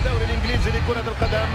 الدوري الانجليزي لكرة القدم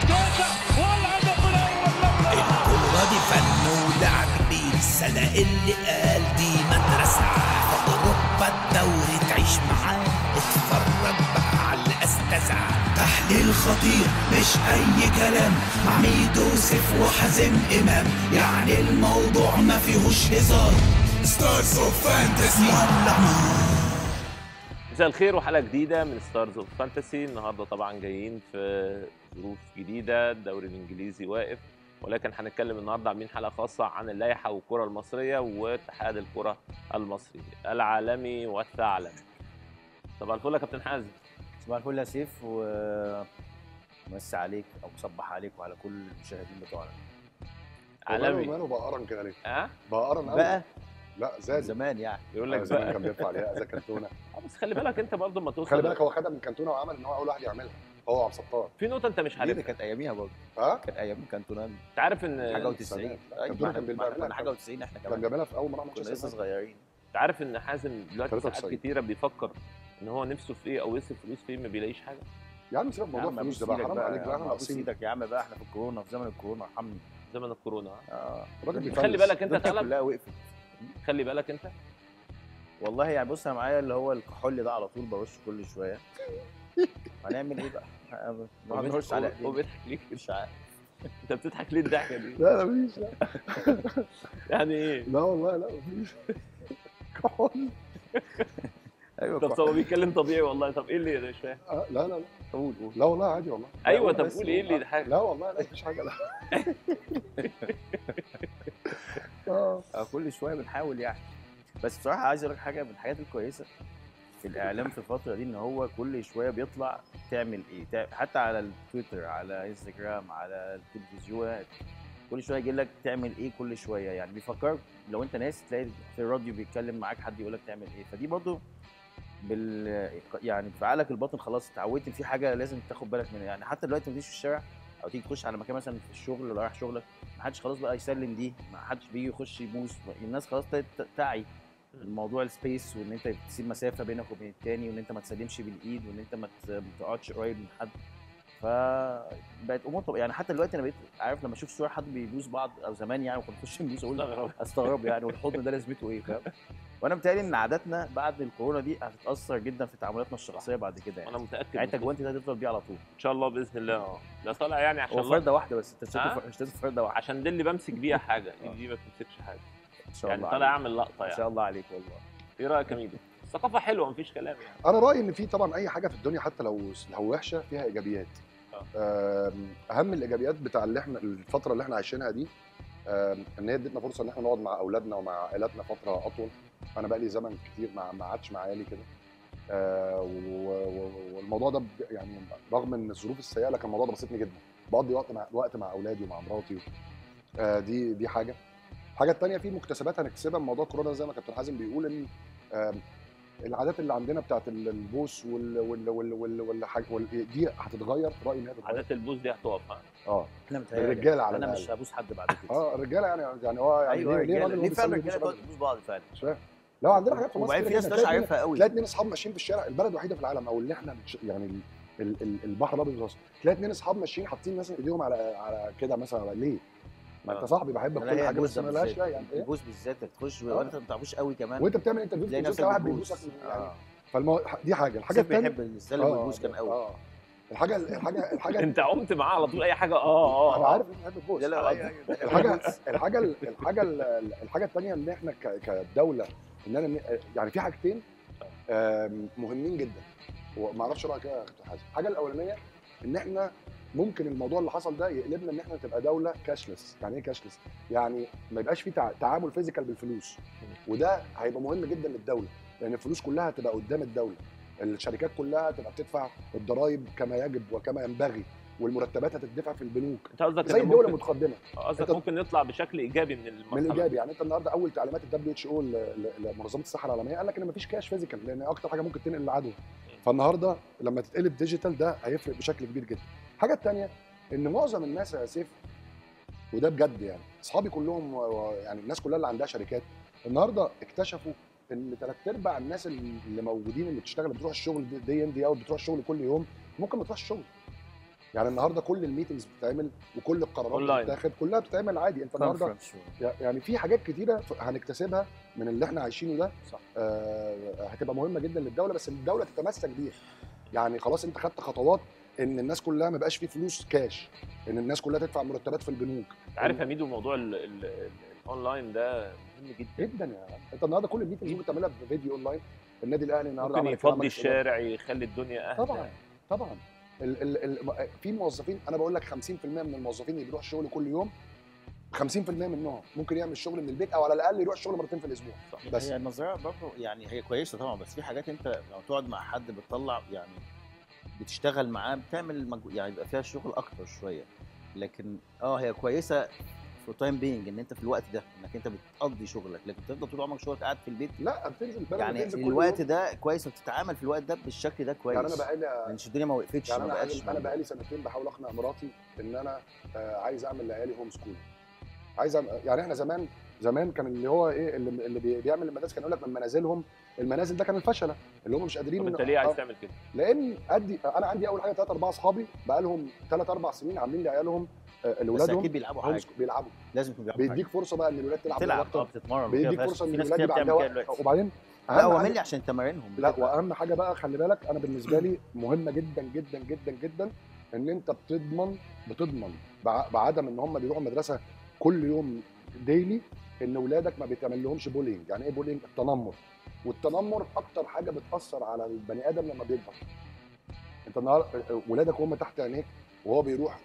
الكورة دي فن ولعب بيه السنة اللي قال دي مدرسة أوروبا الدوري تعيش معاه اتفرج بقى على الأستاذة تحليل خطير مش أي كلام مع ميدو سيف وحازم إمام يعني الموضوع ما فيهوش هزار ستارز اوف فانتسي ولع نار مساء الخير وحلقه جديده من ستارز اوف فانتسي النهارده طبعا جايين في ظروف جديده الدوري الانجليزي واقف ولكن هنتكلم النهارده عاملين حلقه خاصه عن اللائحه والكره المصريه واتحاد الكره المصري العالمي والثعلبي طبعا الفل يا كابتن حازم صباح الفل يا سيف و مسي عليك او صبح عليك وعلى كل المشاهدين بتوعنا عالمي عالمي ماله بقى قرن كده ليه؟ ها بقى قرن قوي بقى لا من زاد زمان يعني يقول آه، لك زمان بقى كان بيرفع عليها اذا كانتونه آه، بس خلي بالك انت برضه ما توصل خلي بالك هو خدها من كانتونه وعمل ان هو اول واحد يعملها هو عبد الستار في نقطه انت مش دي اللي عارفها كانت اياميها برضه ها؟ كانت ايام كانتونان انت عارف ان حاجه انت و90 سلام. ايوه كانتونا ما احنا كان ما احنا بيعملها كنا حاجه و90 احنا كان كمان بيعملها في اول مره كنا مانشستر لسه سيتي. صغيرين عارف ان حازم دلوقتي ساعات 93. كتيره بيفكر ان هو نفسه في ايه او يصرف فلوس في ايه ما بيلاقيش حاجه يا عم سيبك يا موضوع عم الفلوس ابوس ده بقى ايدك حرام بقى عليك بقى يا احنا عم ابوس ناقصين ايدك يا عم بقى احنا في الكورونا في زمن الكورونا ارحمني زمن الكورونا ها؟ اه الراجل الدنيا بيفلس. خلي بالك انت الدنيا ثعلب كلها وقفت خلي بالك انت والله يعني بص انا معايا اللي هو الكحول ده على طول برش كل شويه هنعمل ايه بقى؟ نقعد نرش على هو ايدينا بيضحك ليه كده؟ مش عارف انت بتضحك ليه الضحكه دي؟ لا لا مفيش لا يعني ايه؟ لا والله لا مفيش كحول ايوه طب كحول. هو بيتكلم طبيعي والله طب ايه اللي مش فاهم؟ آه، لا لا لا قول قول لا والله عادي والله ايوه لا، طب بس قول ايه اللي والله. يضحك؟ لا والله لا مفيش حاجه لا اه اه كل شويه بنحاول يعني بس بصراحه عايز اقول لك حاجه من الحاجات الكويسه في الاعلام في الفتره دي ان هو كل شويه بيطلع تعمل ايه تع- حتى على التويتر على انستجرام على التلفزيونات كل شويه يجي لك تعمل ايه كل شويه يعني بيفكرك لو انت ناس تلاقي في الراديو بيتكلم معاك حد يقول لك تعمل ايه فدي برضو بال يعني في عقلك الباطن خلاص اتعودت إن في حاجه لازم تاخد بالك منها يعني حتى دلوقتي ما تمشي في الشارع او تيجي تخش على مكان مثلا في الشغل لو رايح شغلك ما حدش خلاص بقى يسلم دي ما حدش بيجي يخش يبوس الناس خلاص ابتدت تعي الموضوع السبيس وان انت تسيب مسافه بينك وبين التاني وان انت ما تسلمش بالايد وان انت ما ت- ما تقعدش قريب من حد فبقت امور طبيعيه يعني حتى دلوقتي انا بقيت عارف لما اشوف صور حد بيبوس بعض او زمان يعني وكنا نخش نبوس اقول استغرب. استغرب يعني والحضن ده لازمته ايه فاهم وانا متهيألي ان عاداتنا بعد الكورونا دي هتتاثر جدا في تعاملاتنا الشخصيه بعد كده يعني انا متاكد يعني انت من جوانتي ده هتفضل بيه على طول ان شاء الله باذن الله اه ده طالع يعني عشان هو الله فرده واحده بس انت ها؟ مش لازم فرده واحده عشان دي اللي بمسك بيها حاجه آه. ايدي دي ما بتمسكش حاجه ان شاء يعني الله طالع عليك. اعمل لقطه ان شاء يعني الله عليك والله ايه رايك يا ميدو؟ الثقافه حلوه مفيش كلام يعني انا رايي ان في طبعا اي حاجه في الدنيا حتى لو لو وحشه فيها ايجابيات آم، اهم الايجابيات بتاع اللي احنا الفتره اللي احنا عايشينها دي آم، ان هي ادتنا فرصه ان احنا نقعد مع اولادنا ومع عائلاتنا فتره اطول انا بقى لي زمن كتير ما ما قعدتش مع عيالي كده آه، و- و- والموضوع ده ب- يعني رغم ان الظروف السيئه لكن الموضوع ده بسطني جدا بقضي وقت مع وقت مع اولادي ومع مراتي آه، دي دي حاجه الحاجه الثانيه في مكتسبات هنكتسبها من موضوع كورونا زي ما كابتن حازم بيقول ان آم، العادات اللي عندنا بتاعت ال- البوس وال وال وال وال وال وال دي هتتغير في رايي ان هي هتتغير عادات البوس دي هتقف ها اه انا متهيألي الرجالة على انا الأقل. مش هبوس حد بعد كده اه الرجاله يعني يعني هو يعني ايوه ليه ليه رجاله راجل ليه هو فعلا بيسلم الرجاله يبوس تقعد راجل؟ تبوس بعض فعلا مش فاهم لو عندنا حاجات في مصر وبعدين في كده ناس كده، مش تلاقي عارفها قوي تلاقي اتنين اصحاب ماشيين في الشارع البلد الوحيده في العالم او اللي احنا بنش- يعني ال- ال- ال- البحر الابيض المتوسط تلاقي اتنين اصحاب ماشيين حاطين مثلا ايديهم على على كده مثلا ليه؟ ما انت آه. صاحبي بحبك لا كل هي حاجه البوس بس ده ما لهاش لا بالذات يعني ايه؟ البوس بالذات تخش آه. وانت ما تعرفوش قوي كمان وانت بتعمل انترفيو تلاقي في نفسك الفيسبوك واحد بتبوس بيبوسك يعني اه فالمو... دي حاجه الحاجه سيف الثانيه بيحب السلم والبوس كان قوي اه الحاجه الحاجه الحاجه انت عمت معاه على طول اي حاجه اه اه انا عارف انك بتحب البوس لا لا آه. أيوة، أيوة، ده الحاجه بوس. الحاجه الحاجه الحاجه الثانيه ان احنا ك- كدوله ان انا يعني في حاجتين آم، مهمين جدا وما اعرفش رايك ايه يا كابتن حازم الحاجه الاولانيه ان احنا ممكن الموضوع اللي حصل ده يقلبنا ان احنا تبقى دوله كاشلس يعني ايه كاشلس يعني ما يبقاش في تع- تعامل فيزيكال بالفلوس وده هيبقى مهم جدا للدوله لان الفلوس كلها هتبقى قدام الدوله الشركات كلها تبقى بتدفع الضرائب كما يجب وكما ينبغي والمرتبات هتدفع في البنوك انت قصدك زي إن الدوله ممكن متقدمه قصدك أنت- ممكن نطلع بشكل ايجابي من المرحله من الايجابي يعني انت النهارده اول تعليمات الدبليو اتش او لمنظمه الصحه العالميه قال لك ان مفيش كاش فيزيكال لان اكتر حاجه ممكن تنقل العدوى فالنهارده لما تتقلب ديجيتال ده هيفرق بشكل كبير جدا الحاجه الثانيه ان معظم الناس يا سيف وده بجد يعني اصحابي كلهم و- و- يعني الناس كلها اللي عندها شركات النهارده اكتشفوا ان ثلاث ارباع الناس اللي موجودين اللي بتشتغل بتروح الشغل دي ان دي اوت بتروح الشغل كل يوم ممكن ما تروحش الشغل يعني النهارده كل الميتنجز بتتعمل وكل القرارات أونلاين. بتتاخد كلها بتتعمل عادي انت النهارده Conference. يعني في حاجات كتيره ف- هنكتسبها من اللي احنا عايشينه ده صح. آه هتبقى مهمه جدا للدوله بس الدوله تتمسك بيها يعني خلاص انت خدت خطوات ان الناس كلها ما بقاش فيه فلوس كاش ان الناس كلها تدفع مرتبات في البنوك انت عارف يا ميدو موضوع ال- ال- ال- الاونلاين ده مهم جدا جدا يعني انت النهارده كل الميتنجز ممكن تعملها بفيديو اونلاين النادي الاهلي النهارده ممكن عمل كده، يفضي عمل كده. الشارع يخلي الدنيا اهدى طبعا طبعا ال ال ال في موظفين انا بقول لك 50% من الموظفين اللي بيروح الشغل كل يوم 50% منهم ممكن يعمل الشغل من البيت او على الاقل يروح الشغل مرتين في الاسبوع صح. بس هي النظريه برضه يعني هي كويسه طبعا بس في حاجات انت لو تقعد مع حد بتطلع يعني بتشتغل معاه بتعمل مجهود يعني يبقى فيها شغل اكتر شويه لكن اه هي كويسه في تايم بينج ان انت في الوقت ده انك انت بتقضي شغلك لكن تفضل طول عمرك شغلك قاعد في البيت لا بتنزل بدل ما يعني تنزل كل الوقت يوم. ده كويس انك تتعامل في الوقت ده بالشكل ده كويس يعني انا بقالي يعني مش الدنيا ما وقفتش يعني ما انا بقاش عايز- انا بقالي سنتين بحاول اقنع مراتي ان انا آه، عايز اعمل لعيالي هوم سكول عايز أعمل يعني احنا زمان زمان كان اللي هو ايه اللي, اللي بي- بيعمل المدارس كان يقول لك من منازلهم المنازل ده كان الفشله اللي هم مش قادرين طب انت إن- ليه عايز آه، تعمل كده؟ لان ادي انا عندي اول حاجه ثلاث اربع اصحابي بقى لهم ثلاث اربع سنين عاملين لعيالهم آه، بس لاولادهم اكيد بيلعبوا هوم حاجه سكول بيلعبوا لازم يكون بيلعبوا حاجه بيديك فرصه بقى ان الولاد تلعب تلعب اكتر اه بتتمرن بيديك وكده، فرصه ان في ناس الولاد كتير يبقى بتعمل عندها كده وقت دلوقتي وبعدين لا أهم هو حاجة- ملي عشان تمارينهم لا بتبقى- واهم حاجه بقى خلي بالك انا بالنسبه لي مهمه جدا جدا جدا جدا ان انت بتضمن بتضمن بع- بعدم ان هم بيروحوا المدرسه كل يوم ديلي ان ولادك ما بيتعمل لهمش بولينج يعني ايه بولينج التنمر والتنمر اكتر حاجه بتاثر على البني ادم لما بيكبر انت النهارده ولادك وهم تحت عينيك وهو بيروح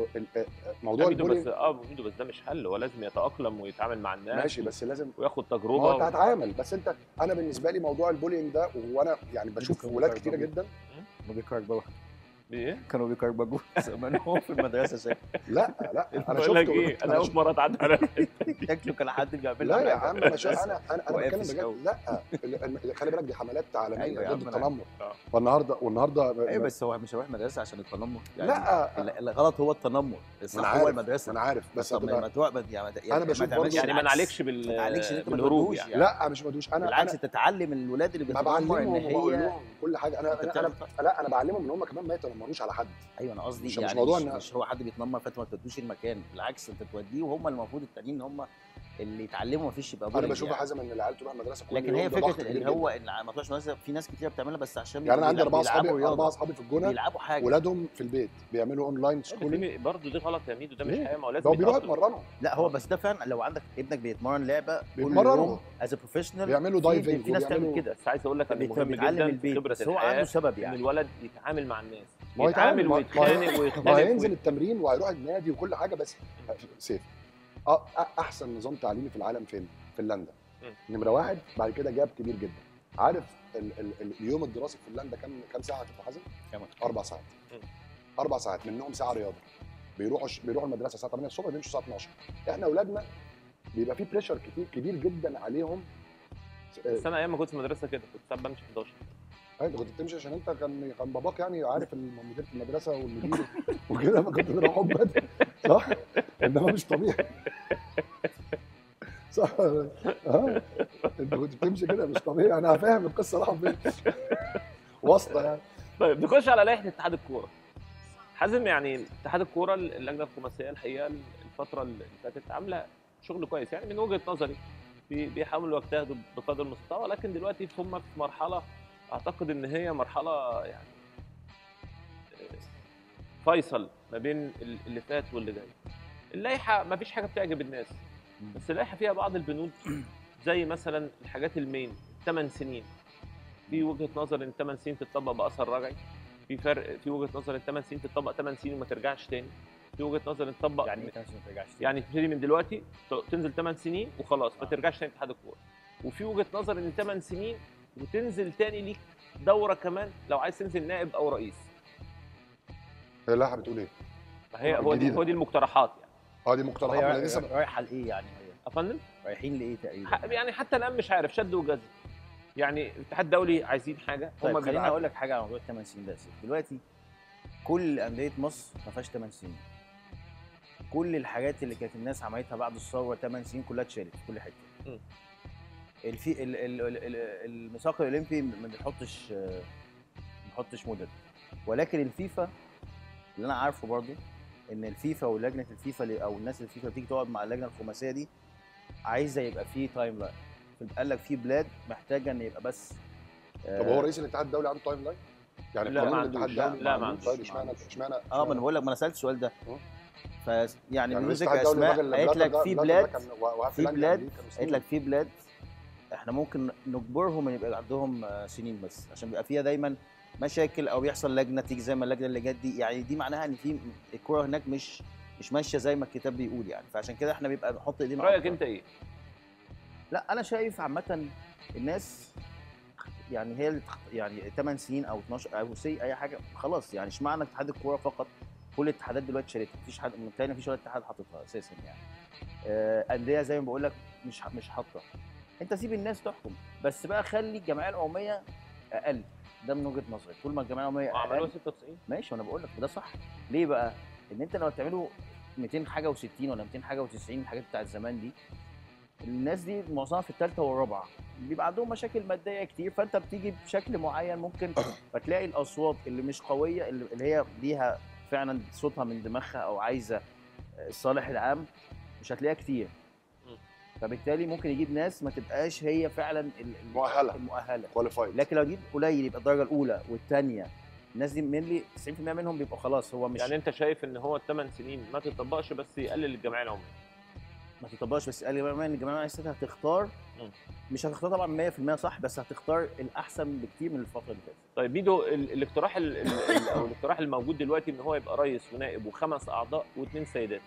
موضوع لا ميدو بس البولينج اه ميدو بس ده مش حل هو لازم يتاقلم ويتعامل مع الناس ماشي بس لازم وياخد ما هو تجربه انت هتعامل بس انت انا بالنسبه لي موضوع البولينج ده وانا يعني بشوف ممكن ولاد يكرر كتيره برضه. جدا كانوا بيكربجوا ايه؟ كانوا بيكربجوا زمان هو في المدرسه شكله لا لا انا بقول لك شفته ايه انا انا اول مره اتعدى على شكله كان حد بيعمل لا له يا حاجة. عم انا شا... انا انا انا واقف بتكلم في بجد الشو. لا ال- ال- خلي بالك دي حملات عالميه أيوة يا ضد عم، أنا التنمر آه. فالنهارده والنهارده ايوه بس هو مش هيروح مدرسه عشان التنمر يعني لا ال- الغلط هو التنمر ما الصح انا هو عارف المدرسه انا عارف بس طب ما هتبقى- ما تروح ما- يعني ما- أنا بشوف ما تعملش برضه- يعني ما العكس. نعالجش بال ما تعالجش ان انت ما بالهروب تودوش يعني يعني. لا مش بدوش انا بالعكس انا انت تعلم الولاد اللي ما بيتنمر ان بعلمهم وبقول هي لهم كل حاجه انا أنت انا, أنا بتعمل- لا انا بعلمهم ان هم كمان ما يتنمروش على حد ايوه انا قصدي مش- مش يعني موضوع مش, إن- مش هو حد بيتنمر فانت ما تودوش المكان بالعكس انت توديه وهم المفروض التانيين هم اللي يتعلموا ما فيش يبقى انا bullying بشوف يعني. حازم ان العيال تروح المدرسه كل لكن يوم هي ده ضغط فكره كبير اللي هو جداً. ان ما تروحش مدرسه في ناس كتير بتعملها بس عشان يعني انا عندي بيلعبوا- اربعه اصحابي بيلعبوا اربعه رياضه اصحابي في الجونه بيلعبوا حاجه ولادهم في البيت بيعملوا اونلاين سكولينج دي برضه دي غلط يا ميدو ده مش ليه؟ حقيقه ما هو ده لازم هو بيروحوا يتأقلم. يتمرنوا لا هو بس ده فعلا لو عندك ابنك بيتمرن لعبه كل بيتمرنوا. يوم از بروفيشنال بيعملوا في, دايفنج في ناس تعمل وبيعملوا- كده بس عايز اقول لك ان فبيت- مهم بيتعلم جدا في البيت خبره بس هو الحياه عنده سبب ان يعني الولد يتعامل مع الناس ما هو يتعامل يتعامل، ما- ويتخانق ما ويختلف هينزل وي- التمرين وهيروح النادي وكل حاجه بس سيف أ- أ- احسن نظام تعليمي في العالم فين؟ فنلندا مم. نمره واحد بعد كده جاب كبير جدا عارف ال ال ال اليوم الدراسي في فنلندا كام كام ساعه في حازم؟ كام؟ اربع ساعات مم. اربع ساعات منهم ساعه رياضه بيروحوا ش- بيروحوا المدرسه الساعه 8 الصبح بيمشوا الساعه 12 احنا اولادنا بيبقى في بريشر كتير كبير جدا عليهم بس انا ايام ما كنت في المدرسه كده كنت ساعات بمشي 11 انت كنت بتمشي عشان انت كان كان باباك يعني عارف الم- مدير المدرسه والمدير وكده فكنت بتروحوا بدري صح؟ انما مش طبيعي صح اه انت كنت بتمشي كده مش طبيعي انا فاهم القصه رايحه فين واسطه يعني طيب نخش على لائحه اتحاد الكوره حازم يعني اتحاد الكوره اللجنه الخماسيه الحقيقه الفتره اللي فاتت عامله شغل كويس يعني من وجهه نظري بي- بيحاولوا يجتهدوا بقدر المستطاع ولكن دلوقتي هم في مرحله اعتقد ان هي مرحله يعني فيصل ما بين ال- اللي فات واللي جاي اللائحه ما فيش حاجه بتعجب الناس بس اللائحه فيها بعض البنود زي مثلا الحاجات المين ثمان سنين في وجهه نظر ان 8 سنين تطبق باثر رجعي في فرق في وجهه نظر ان 8 سنين تطبق 8 سنين وما ترجعش تاني في وجهه نظر ان تطبق يعني ايه ما ترجعش تاني؟ يعني تبتدي من دلوقتي ت- تنزل 8 سنين وخلاص ما ترجعش تاني اتحاد الكوره وفي وجهه نظر ان 8 سنين وتنزل تاني ليك دوره كمان لو عايز تنزل نائب او رئيس اللائحه بتقول ايه؟ فهي هو دي الجديدة. هو دي المقترحات يعني اه دي مقترحات هي انا لسه رايحه لايه يعني هي افندم رايحين لايه تقريبا ح- يعني حتى الان مش عارف شد وجذب يعني الاتحاد الدولي عايزين حاجه طيب هم خليني اقول لك حاجه على موضوع الثمان سنين ده يا سيدي. دلوقتي كل انديه مصر ما فيهاش 8 سنين كل الحاجات اللي كانت الناس عملتها بعد الثوره 8 سنين كلها اتشالت في كل حته م. الفي ال- ال- ال- ال- الميثاق الاولمبي ما بيحطش ما بيحطش مدد ولكن الفيفا اللي انا عارفه برضو ان الفيفا ولجنه الفيفا اللي- او الناس اللي الفيفا بتيجي تقعد مع اللجنه الخماسيه دي عايزه يبقى في تايم لاين قال لك في بلاد محتاجه ان يبقى بس طب هو رئيس الاتحاد الدولي عنده تايم لاين؟ يعني لا، قانون ما الاتحاد عندوش. لا، الدولي لا، ما عندوش. عندوش. طيب اشمعنى اشمعنى اه ما انا بقول لك ما انا سالت السؤال ده اه. ف يعني يعني بدون رئيس ذكر الاتحاد الدولي اسماء الراجل قالت بلاتر لك ده- في بلاتر بلاد ده كان وقع في لجنة بلاد أمريكا من قالت سنين. لك في بلاد احنا ممكن نجبرهم ان يبقى عندهم آه، سنين بس عشان بيبقى فيها دايما مشاكل او بيحصل لجنه تيجي زي ما اللجنه اللي جت دي يعني دي معناها ان في الكوره هناك مش مش ماشيه زي ما الكتاب بيقول يعني فعشان كده احنا بيبقى بنحط ايدينا رايك أكتر. انت ايه؟ لا انا شايف عامه الناس يعني هي اللي تخ- يعني 8 سنين او 12 او سي اي حاجه خلاص يعني اشمعنى اتحاد الكوره فقط كل الاتحادات دلوقتي شالتها مفيش حد متهيألي مفيش ولا اتحاد حاططها اساسا يعني آه، انديه زي ما بقول لك مش ح- مش حاطه انت سيب الناس تحكم بس بقى خلي الجمعيه العموميه اقل ده من وجهه نظري طول ما الجمعيه العموميه عملوها اقل 96 ماشي وانا بقول لك ده صح ليه بقى ان انت لما بتعملوا 200 حاجه و60 ولا 200 حاجه و90 الحاجات بتاعت زمان دي الناس دي معظمها في الثالثه والرابعه بيبقى عندهم مشاكل ماديه كتير فانت بتيجي بشكل معين ممكن فتلاقي الاصوات اللي مش قويه اللي اللي هي ليها فعلا صوتها من دماغها او عايزه الصالح العام مش هتلاقيها كتير م. فبالتالي ممكن يجيب ناس ما تبقاش هي فعلا ال- ال- مؤهلة. المؤهله كواليفايد لكن لو جيب قليل يبقى الدرجه الاولى والثانيه الناس دي مينلي 90% منهم بيبقوا خلاص هو مش يعني انت شايف ان هو الثمان سنين ما تطبقش بس يقلل الجمعيه العموميه ما تطبقش بس قال لي بقى ان الجماعه السته هتختار مم. مش هتختار طبعا 100% صح بس هتختار الاحسن بكتير من الفتره اللي فاتت طيب ميدو ال- الاقتراح ال- ال- ال- او الاقتراح الموجود دلوقتي ان هو يبقى رئيس ونائب وخمس اعضاء واثنين سيدات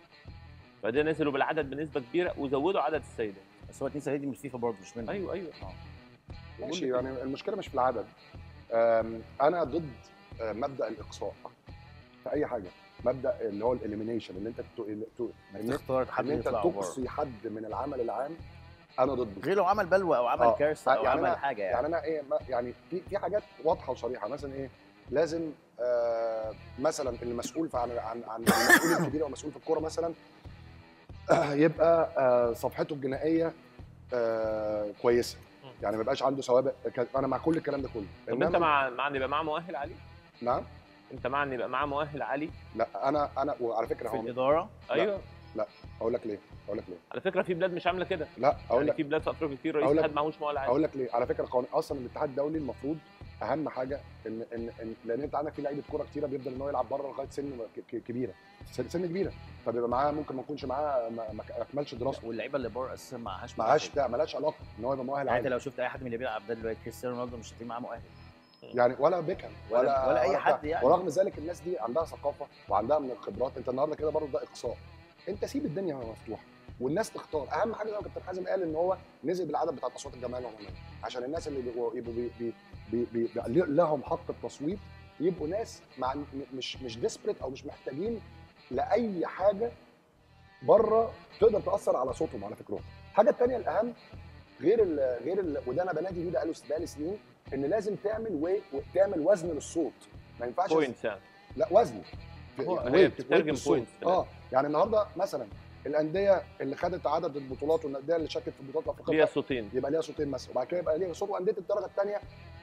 فده نزلوا بالعدد بنسبه كبيره وزودوا عدد السيدات بس هو اتنين سنه دي من الفيفا برضه مش منهم ايوه ايوه ماشي يعني المشكله مش في العدد أم، انا ضد أه، مبدا الاقصاء في اي حاجه مبدا اللي هو الاليمينيشن ان انت تو- تو- انك ان تختار حد ان انت يطلع بره تقصي حد من العمل العام انا ضده غير لو عمل بلوى او عمل آه. كارثه او يعني عمل أنا- حاجه يعني, يعني انا ايه ما- يعني في في حاجات واضحه وصريحه مثلا ايه لازم آه مثلا المسؤول عن عن عن المسؤول الكبير او المسؤول في الكوره مثلا آه يبقى آه صفحته الجنائيه آه كويسه م. يعني ما يبقاش عنده سوابق ك- انا مع كل الكلام ده كله طب انت مع مع ان يبقى معاه مؤهل عالي نعم انت مع ان يبقى معاه مؤهل عالي لا انا انا وعلى فكره في هو الاداره ايوه اقول لك ليه اقول لك ليه على فكره في بلاد مش عامله كده لا اقول يعني لك في بلاد في افريقيا كتير رئيس أقول لك- اتحاد معهوش مؤهل عالي اقول لك ليه على فكره قوانين اصلا الاتحاد الدولي المفروض اهم حاجه ان ان, إن لان انت عندك في لعيبه كوره كتيره بيفضل ان هو يلعب بره لغايه سن ك- ك- كبيره سن سن كبيره فبيبقى معاه ممكن ما يكونش معاه ما ما اكملش دراسته واللعيبه اللي بره اساسا معهاش معهاش مؤهل. بتاع مالهاش علاقه ان هو يبقى مؤهل يعني انت عادي لو شفت اي حد من اللي بيلعب ده دلوقتي كريستيانو رونالدو مش هتلاقيه معاه مؤهل يعني ولا بيكهام ولا- ولا أي بتاع. حد يعني. ورغم ذلك الناس دي عندها ثقافه وعندها من الخبرات انت النهارده كده برضه ده اقصاء انت سيب الدنيا مفتوحه والناس تختار اهم حاجه زي ما كابتن حازم قال ان هو نزل بالعدد بتاع اصوات الجمعيه العموميه عشان الناس اللي بيبقوا يبقوا بي بي بي بي بي لهم حق التصويت يبقوا ناس مع م- مش مش ديسبريت او مش محتاجين لاي حاجه بره تقدر تاثر على صوتهم على فكرهم الحاجه الثانيه الاهم غير ال غير ال وده انا بنادي بيه بقاله بقالي سنين ان لازم تعمل وي تعمل وزن للصوت ما ينفعش بوينتس يعني لا وزن هو- weight- هي weight بتترجم الصوت. points اه يعني النهارده مثلا الانديه اللي خدت عدد البطولات والانديه اللي شاركت في البطولات ليها الافريقيه صوتين يبقى ليها صوتين مثلا وبعد كده يبقى ليها صوت وانديه الدرجه الثانيه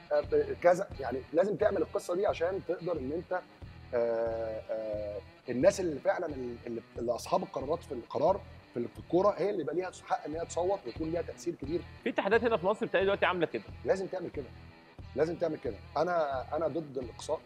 كذا يعني لازم تعمل القصه دي عشان تقدر ان انت آه، آه، الناس اللي فعلا اللي, اللي اصحاب القرارات في القرار في في الكوره هي اللي يبقى ليها حق ان هي تصوت ويكون ليها تاثير كبير في اتحادات هنا في مصر بتلاقي دلوقتي عامله كده لازم تعمل كده لازم تعمل كده انا انا ضد الاقصاء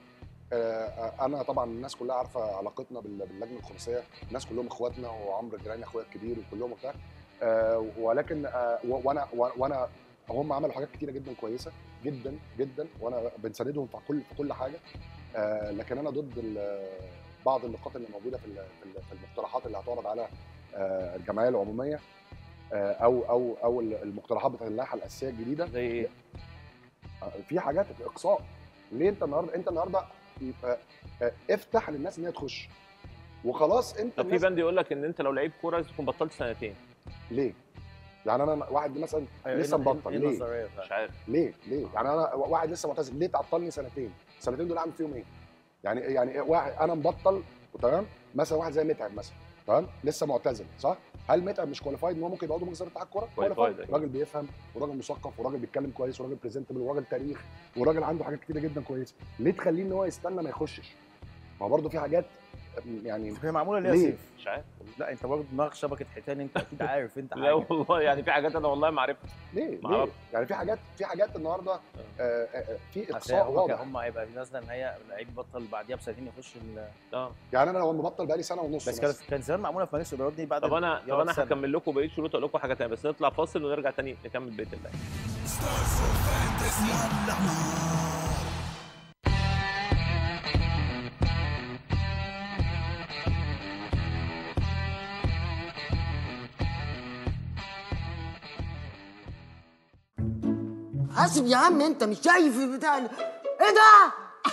آه، انا طبعا الناس كلها عارفه علاقتنا بال- باللجنه الخماسيه الناس كلهم اخواتنا وعمرو الجيراني اخويا الكبير وكلهم وبتاع آه، ولكن آه، و- وانا و- وانا هم عملوا حاجات كتيره جدا كويسه جدا جدا وانا بنساندهم في كل في كل حاجه آه، لكن انا ضد ال- بعض النقاط اللي موجوده في ال- في ال- في المقترحات اللي هتعرض على آه، الجمعيه العموميه آه، او او او المقترحات بتاعت اللائحه الاساسيه الجديده زي ايه؟ في حاجات اقصاء ليه انت النهارده انت النهارده آه، آه، افتح للناس ان هي تخش وخلاص انت طب في الناس بند يقول لك ان انت لو لعيب كوره لازم تكون بطلت سنتين ليه؟ يعني انا واحد مثلا أيوة، لسه إيه- مبطل إيه ليه؟ النظرية فعلا؟ مش عارف ليه؟ ليه؟ يعني انا واحد لسه معتزل ليه تعطلني سنتين؟ السنتين دول اعمل فيهم ايه؟ يعني يعني واحد انا مبطل تمام؟ مثلا واحد زي متعب مثلا تمام؟ لسه معتزل صح؟ هل متعب مش كواليفايد ان هو ممكن يبقى عضو مجلس اتحاد الكوره؟ Qualified، qualified. أيوة. راجل بيفهم وراجل مثقف وراجل بيتكلم كويس وراجل بريزنتبل وراجل تاريخ وراجل عنده حاجات كتيره جدا كويسه، ليه تخليه ان هو يستنى ما يخشش؟ ما هو برضه في حاجات يعني هي معموله ليها ليه؟ سيف مش عارف لا انت برضه دماغك شبكه حيتان انت اكيد عارف انت لا حاجه والله يعني في حاجات انا والله ما عرفتها ليه؟ ما ليه؟ أعرف. يعني في حاجات في حاجات النهارده آه، آه، آه، في اصل اقصاء هو كان واضح هم هيبقى في نازله ان هي لعيب بطل بعديها بسنتين يخش ال... اه يعني انا لو مبطل بقالي سنه ونص بس كان كان زمان معموله في مجلس الادارات دي بعد طب انا طب يقعد انا سنة. هكمل لكم بقيه شروط اقول لكم حاجه ثانيه بس نطلع فاصل ونرجع تاني نكمل بيت الله حاسب يا عم انت مش شايف بتاع ال- ايه ده؟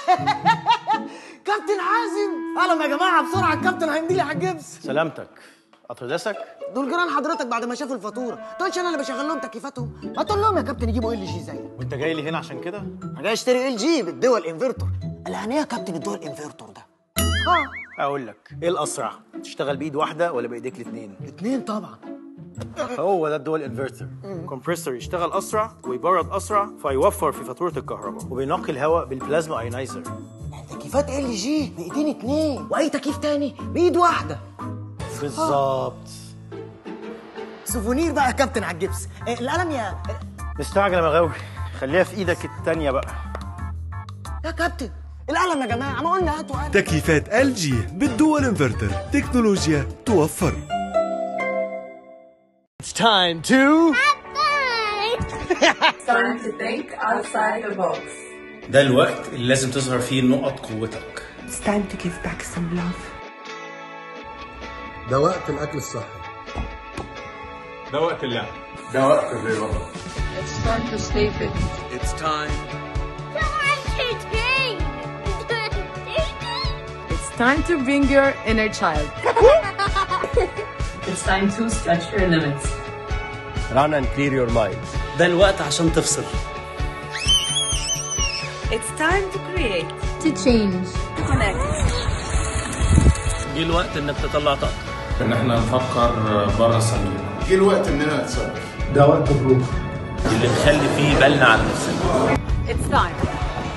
كابتن حازم اهلا يا جماعه بسرعه الكابتن هيمضي على الجبس سلامتك اطردسك دول جيران حضرتك بعد ما شافوا الفاتوره تقولش انا اللي بشغل لهم تكييفاتهم ما تقول لهم يا كابتن يجيبوا ال جي زيك وانت جاي لي هنا عشان كده انا جاي اشتري ال جي بالدول انفرتور قال يعني ايه يا كابتن الدول انفرتور ده؟ اه اقول لك ايه الاسرع تشتغل بايد واحده ولا بايديك الاثنين اتنين طبعا هو ده الدول انفرتر كومبريسور يشتغل اسرع ويبرد اسرع فيوفر في فاتوره الكهرباء وبينقي الهواء بالبلازما ايونايزر تكييفات ال جي بايدين اتنين واي تكييف تاني بايد واحده بالظبط سوفونير بقى يا كابتن على الجبس إيه، القلم يا مستعجل يا مغاوي خليها في ايدك التانية بقى يا كابتن القلم يا جماعه ما قلنا هاتوا قلم تكييفات ال جي بالدول انفرتر تكنولوجيا توفر It's time to Time to think outside the box. ده الوقت اللي لازم تظهر فيه نقط قوتك It's time to give back some love. ده وقت الاكل الصحي ده وقت اللعب It's time to stay fit. It's time to bring your inner child. it's time to stretch your limits. run and clear your mind ده الوقت عشان تفصل It's time to create. to change. Connect. جه الوقت انك تطلع طاقتك ان احنا نفكر بره الصندوق جه الوقت اننا نتصرف اللي نخلي فيه بالنا على نفسنا It's time.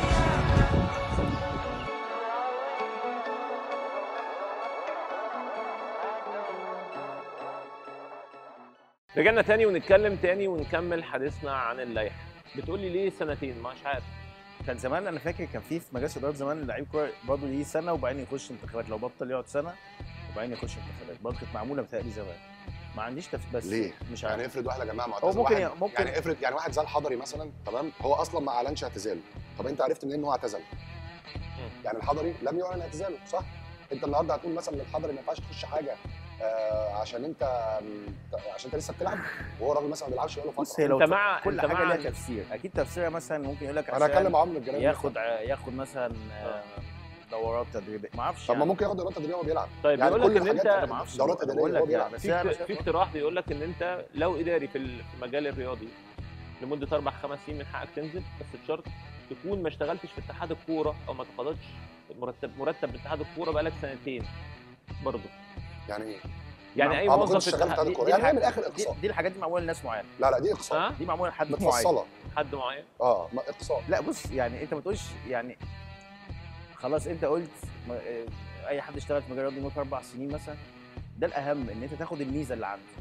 رجعنا تاني ونتكلم تاني ونكمل حديثنا عن اللائحه بتقول لي ليه سنتين مش عارف كان زمان انا فاكر كان في في مجالس ادارات زمان لعيب كوره برضه ليه سنه وبعدين يخش انتخابات لو بطل يقعد سنه وبعدين يخش انتخابات برضه كانت معموله بتهيألي زمان ما عنديش تف... بس ليه؟ مش يعني عارف افرض واحد يا جماعه هو معتزل ممكن واحد ممكن يعني افرض يعني واحد زي الحضري مثلا تمام هو اصلا ما اعلنش اعتزاله طب انت عرفت منين ان هو اعتزل؟ يعني الحضري لم يعلن اعتزاله صح؟ انت النهارده هتقول مثلا للحضري ما ينفعش تخش حاجه آه عشان انت عشان انت لسه بتلعب وهو راجل مثلا ما بيلعبش بقاله بص فتره هي لو انت مع كل انت حاجه مع ليها تفسير اكيد تفسيرها مثلا ممكن يقول لك انا عشان هكلم عمرو الجلال ياخد ياخد مثلا آه، دورات تدريبيه ما اعرفش طب ما يعني. ممكن ياخد دورات تدريبيه وهو بيلعب طيب يعني بيقول لك كل ان الحاجات انت أنا ما اعرفش دورات أنا اداريه بقول وهو لك يعني بيلعب بس في أنا اقت- في اقتراح بيقول لك ان انت لو اداري في المجال الرياضي لمده اربع خمس سنين من حقك تنزل بس بشرط تكون ما اشتغلتش في اتحاد الكوره او ما تقاضتش مرتب مرتب اتحاد الكوره بقالك سنتين برضه يعني ايه؟ يعني اي آه، ما موظف كنتش اشتغلت اتحاد- اتحاد دي- الكوره دي يعني هي من الحاجة- الاخر دي, اقصاء دي الحاجات دي معموله لناس معينه لا لا دي اقصاء ها دي معموله لحد معين متفصله حد معين اه ما- اقصاء لا بص يعني انت ما تقولش يعني خلاص انت قلت ما- اه، اي حد اشتغل في مجال الرياضي لمده اربع سنين مثلا ده الاهم ان انت تاخد الميزه اللي عنده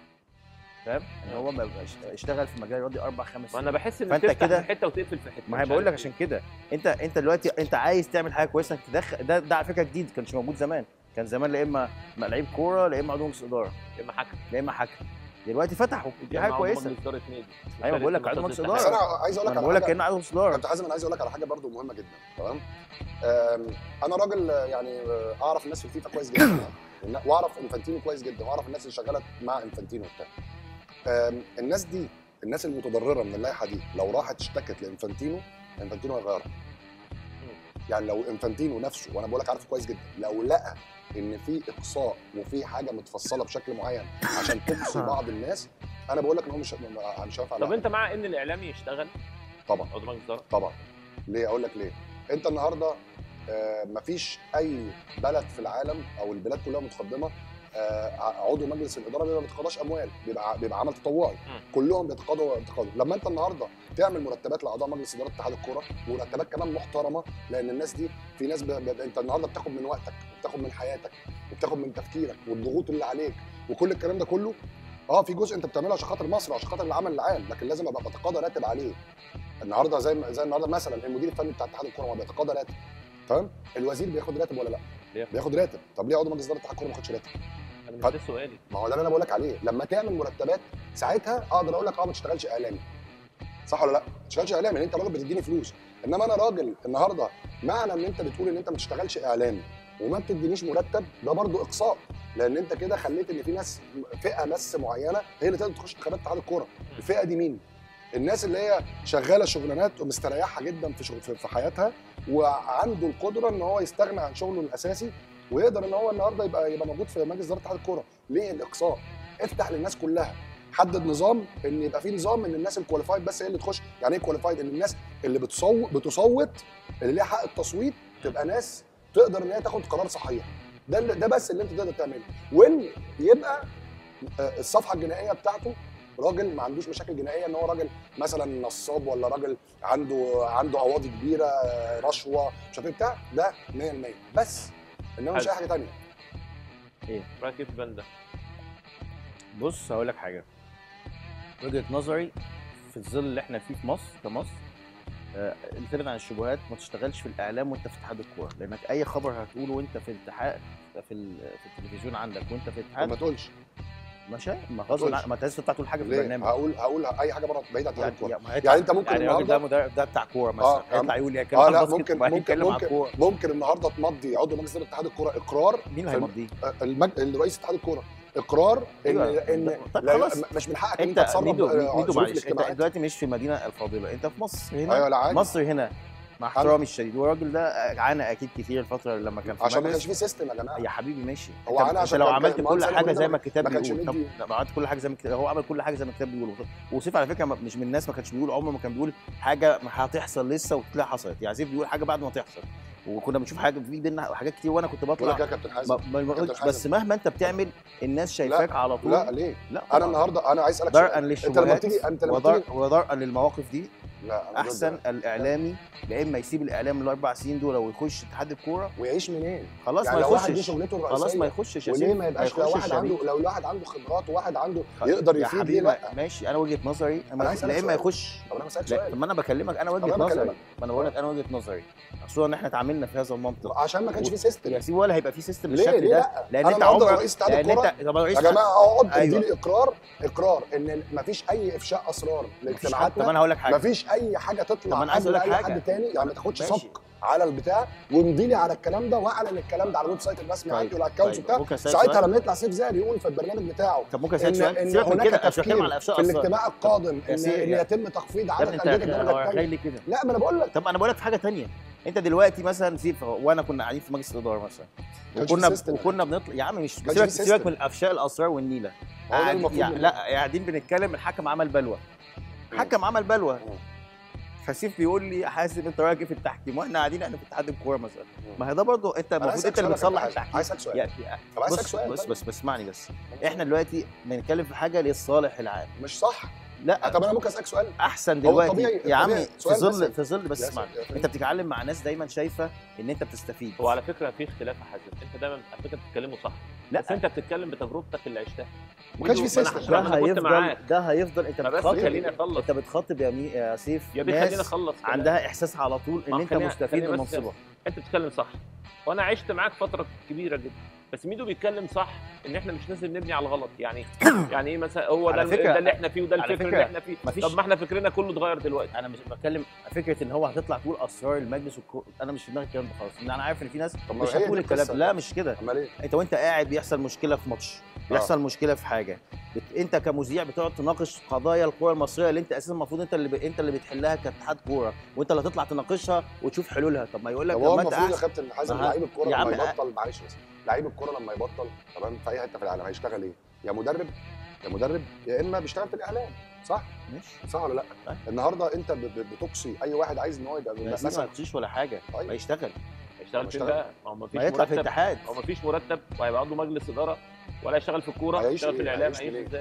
فاهم ان هو ما يبقاش اشتغل في مجال الرياضي اربع خمس وانا سنين بحس ان فأنت تفتح كده- في حته وتقفل في حته ما هي مش بقول لك عارف عشان كده انت انت دلوقتي انت عايز تعمل حاجه كويسه انك تدخل ده ده على فكره جديد كانش موجود زمان كان زمان لا اما لعيب كوره لا اما عضو مجلس اداره إيه؟ اما حكم لا اما حكم دلوقتي فتحوا دي حاجه معاهم كويسه مجلس إدارة نادي. ايوه بقول لك عضو مجلس مجلس بس اداره انا عايز اقول انا لك بقول على لك حاجه كان عضو مجلس اداره كابتن حازم انا عايز اقول لك على حاجه برضو مهمه جدا تمام آم، انا راجل آه، يعني آه، اعرف الناس في الفيفا كويس جدا يعني. واعرف انفانتينو كويس جدا واعرف الناس اللي شغاله مع انفانتينو وبتاع آم، الناس دي الناس المتضرره من اللائحه دي لو راحت اشتكت لانفانتينو انفانتينو هيغيرها يعني لو انفانتينو نفسه وانا بقول لك عارف كويس جدا لو لقى ان في اقصاء وفي حاجه متفصله بشكل معين عشان تقصي بعض الناس انا بقول لك ان هو مش مش هينفع طب انت مع ان الاعلامي يشتغل طبعا عضو مجلس اداره طبعا ليه اقول لك ليه انت النهارده آه، مفيش اي بلد في العالم او البلاد كلها متقدمه آه، عضو مجلس الاداره بيبقى ما بيتقاضاش اموال بيبقى بيبقى عمل تطوعي كلهم بيتقاضوا بيتقاضوا لما انت النهارده تعمل مرتبات لاعضاء مجلس اداره اتحاد الكوره ومرتبات كمان محترمه لان الناس دي في ناس ب... ب... انت النهارده بتاخد من وقتك وبتاخد من حياتك وبتاخد من تفكيرك والضغوط اللي عليك وكل الكلام ده كله اه في جزء انت بتعمله عشان خاطر مصر وعشان خاطر العمل العام لكن لازم ابقى بتقاضى راتب عليه النهارده زي ما- زي النهارده مثلا المدير الفني بتاع اتحاد الكوره ما بيتقاضى راتب تمام الوزير بياخد راتب ولا لا؟ ليه؟ بياخد راتب طب ليه عضو مجلس اداره اتحاد الكوره ما بياخدش راتب؟ انا مش طب- ده سؤالي ما هو ده اللي انا بقول لك عليه لما تعمل مرتبات ساعتها اقدر اقول لك اه ما تشتغلش اعلامي صح ولا لا؟ ما تشتغلش اعلامي لان انت راجل بتديني فلوس انما انا راجل النهارده معنى ان انت بتقول ان انت ما تشتغلش اعلامي وما بتدينيش مرتب ده برضو اقصاء لان انت كده خليت ان في ناس فئه بس معينه هي اللي تقدر تخش انتخابات اتحاد الكوره الفئه دي مين؟ الناس اللي هي شغاله شغلانات ومستريحه جدا في شغل في في حياتها وعنده القدره ان هو يستغنى عن شغله الاساسي ويقدر ان هو النهارده يبقى يبقى موجود في مجلس اداره اتحاد الكوره ليه الاقصاء افتح للناس كلها حدد نظام ان يبقى في نظام ان الناس الكواليفايد بس هي اللي تخش يعني ايه كواليفايد ان الناس اللي بتصوت بتصوت اللي ليها حق التصويت تبقى ناس تقدر ان هي تاخد قرار صحيح ده اللي- ده بس اللي انت تقدر تعمله وان يبقى آه، الصفحه الجنائيه بتاعته راجل ما عندوش مشاكل جنائيه ان هو راجل مثلا نصاب ولا راجل عنده عنده قواضي كبيره آه، رشوه مش عارف ايه بتاع ده 100% بس انما مش حلو. اي حاجه ثانيه رايك كيف البند ده؟ بص هقول لك حاجه وجهه نظري في الظل اللي احنا فيه في مصر كمصر آه، تبعد عن الشبهات ما تشتغلش في الاعلام وانت في اتحاد الكوره لانك اي خبر هتقوله وانت في الاتحاد في ال- في التلفزيون عندك وانت في طب الاتحاد ما تقولش مش هي- ما غصب تقولش. عن- ما انت لسه بتطلع تقول حاجه في ليه البرنامج هقول هقول اي حاجه بره بعيد عن اتحاد يعني الكوره يعني, ما هيطلع- يعني انت ممكن يعني الراجل النهارده- ده مدرب ده بتاع كوره مثلا اه هيطلع يقول يتكلم اه عن لا باسكت ممكن وبعدين ممكن يتكلم عن ممكن كوره ممكن النهارده تمضي عضو مجلس اداره اتحاد الكوره اقرار مين اللي في- هيمضيه؟ آه، المج... الرئيس اتحاد الكوره اقرار ان أيوة. ان طب لا خلاص. مش من حقك ان انت انت تسرب ميدو آه، ميدو ظروف معلش انت الاجتماعات دلوقتي مش في المدينه الفاضله انت في مصر هنا ايوه لا عادي مصر هنا مع احترامي الشديد والراجل ده عانى اكيد كتير الفتره لما كان في عشان ما مجلس. كانش في سيستم يا جماعه يا حبيبي ماشي هو انت, عانى انت عشان لو كان- عملت كان كل مهندس حاجه أنا زي ما ما الكتاب كانش بيقول طب مدي- لو عملت كل حاجه زي ما الكتاب هو عمل كل حاجه زي ما الكتاب بيقول وسيف على فكره مش من الناس ما كانش بيقول عمره ما كان بيقول حاجه ما هتحصل لسه وتطلع حصلت يعني سيف بيقول حاجه بعد ما تحصل وكنا بنشوف حاجه في بينا حاجات كتير وانا كنت بقول بطلع لك يا كابتن حازم ما- ما- ما كابتن قلتش حازم. بس مهما انت بتعمل الناس شايفاك على طول لا ليه لا انا طبعاً. النهارده انا عايز اسالك درءا سؤال. انت لما للشبهات تيجي انت لما ودر- تيجي ودرءا للمواقف دي لا أنا ضد احسن ده. الاعلامي يا اما يسيب الاعلام الاربع سنين دول ويخش اتحاد الكوره ويعيش منين؟ خلاص يعني ما لو واحد دي يخشش شغلته الرئيسيه خلاص ما يخشش يا وليه سيف، ما يبقاش لو يخشش واحد يا عنده بيه. لو واحد عنده خبرات وواحد عنده خ- يقدر يا يفيد حبيبي ليه لا؟ ماشي انا وجهه نظري أنا عايز لا أسألك اما سؤال. يخش طب انا بسالك لا سؤال طب ما انا بكلمك انا طب وجهه أنا نظري بكلمك. ما انا بقول لك انا وجهه نظري خصوصا ان احنا اتعاملنا في هذا المنطق عشان ما كانش في سيستم يا سيدي ولا هيبقى في سيستم ليه؟ بالشكل ليه ده لا؟ لان أنا انت النهاردة عمرك رئيس اتحاد لان الكورة، انت طب رئيس يا جماعه اقعد أيوة. اديني اقرار اقرار ان مفيش اي افشاء اسرار مفيش حد- طب لاجتماعاتنا انا هقول لك حاجه مفيش اي حاجه طب تطلع أنا عايز أقول لك قبل اي حاجة. حد تاني يعني ما تاخدش ماشي. سبق على البتاع وامضي لي على الكلام ده واعلن الكلام ده على الويب سايت الرسمي طيب، عندي والاكونتس طيب، وبتاع ممكن أسألك ساعتها سؤال؟ لما يطلع سيف زاهر يقول في البرنامج بتاعه طب ممكن اسالك ان سؤال ان سيبك من هناك كده مش بتكلم تفكير على افشاء في اسرار الاجتماع القادم يا ان سيدي، ان يا- يتم تخفيض يا عدد ابني انديه انت الدرجه هو جاي الثانيه لي كده لا ما انا بقول لك طب انا بقول لك في حاجه تانية انت دلوقتي مثلا سيف وانا كنا قاعدين في مجلس الاداره مثلا كانش في وكنا سيستم. وكنا بنطلع يا عم مش كانش سيبك في سيبك سيستم. من الافشاء الاسرار والنيله هو ده قاعد- المفروض يعني منه. لا قاعدين بنتكلم الحكم عمل بلوى حكم عمل بلوى فسيف بيقول لي حاسب انت رايك ايه في التحكيم واحنا قاعدين احنا في اتحاد الكوره مثلا ما هي ده برضه انت أنا المفروض عايز انت اللي أسألك بتصلح حاجة. التحكيم عايز أسألك سؤال. يا- طب عايز بص أسألك سؤال بص طيب. بس بس اسمعني بس احنا دلوقتي بنتكلم في حاجه للصالح العام مش صح لا طب انا ممكن اسالك سؤال احسن هو دلوقتي طبيعي- يا عمي طبيعي. في سؤال ظل بس. في ظل بس يا اسمعني سيدي، يا فندم. انت بتتكلم مع ناس دايما شايفه ان انت بتستفيد هو على فكره في اختلاف يا حازم انت دايما على فكره بتتكلموا صح لا. بس انت بتتكلم بتجربتك اللي عشتها ما كانش في ميدو، ما سيستم. أنا ده عشان أنا كنت هيفضل معاك ده هيفضل انت ما بس بتخاطب خليني اخلص انت بتخاطب يا مي يا سيف يا بيه خليني ناس اخلص كلام. عندها احساس على طول ان ما انت خليني- مستفيد خليني من بس- منصبك انت بتتكلم صح وانا عشت معاك فتره كبيره جدا بس ميدو بيتكلم صح ان احنا مش لازم نبني على الغلط يعني يعني ايه مثلا هو ده على فكرة- ده اللي احنا فيه وده على الفكر فكرة اللي احنا فيه مفيش- طب ما احنا فكرنا كله اتغير دلوقتي انا مش بتكلم فكره ان هو هتطلع تقول اسرار المجلس والكو... انا مش في دماغي الكلام ده خالص لان انا عارف ان في ناس طب ما مش هي دي هتقول الكلام القصة. لا مش كده امال ايه؟ انت وانت قاعد بيحصل مشكله في ماتش بيحصل مشكله في حاجه بت... انت كمذيع بتقعد تناقش قضايا الكوره المصريه اللي انت اساسا المفروض انت اللي ب... انت اللي بتحلها كاتحاد كوره وانت اللي هتطلع تناقشها وتشوف حلولها طب ما يقول لك طب هو لما انت المفروض يا أحسن- كابتن حازم ما ه- لعيب الكوره يا لما عم يبطل معلش بس لعيب الكوره لما يبطل تمام في اي حته في العالم هيشتغل ايه؟ يا مدرب يا مدرب يا اما بيشتغل في الاعلام صح؟ ماشي صح ولا لا؟ طيب. النهارده انت ب- ب- بتقصي اي واحد عايز ان هو يبقى يا سيدي ما مثلا يقصيش ولا حاجه طيب. ما يشتغل هيشتغل فين هيشتغل. بقى؟ ما هو مفيش ما يطلع في مرتب اتحاد هو مفيش مرتب وهيبقى عنده مجلس اداره ولا يشتغل في الكوره هيعيش يشتغل في إيه؟ الاعلام هيعيش هيعيش منين؟ ازاي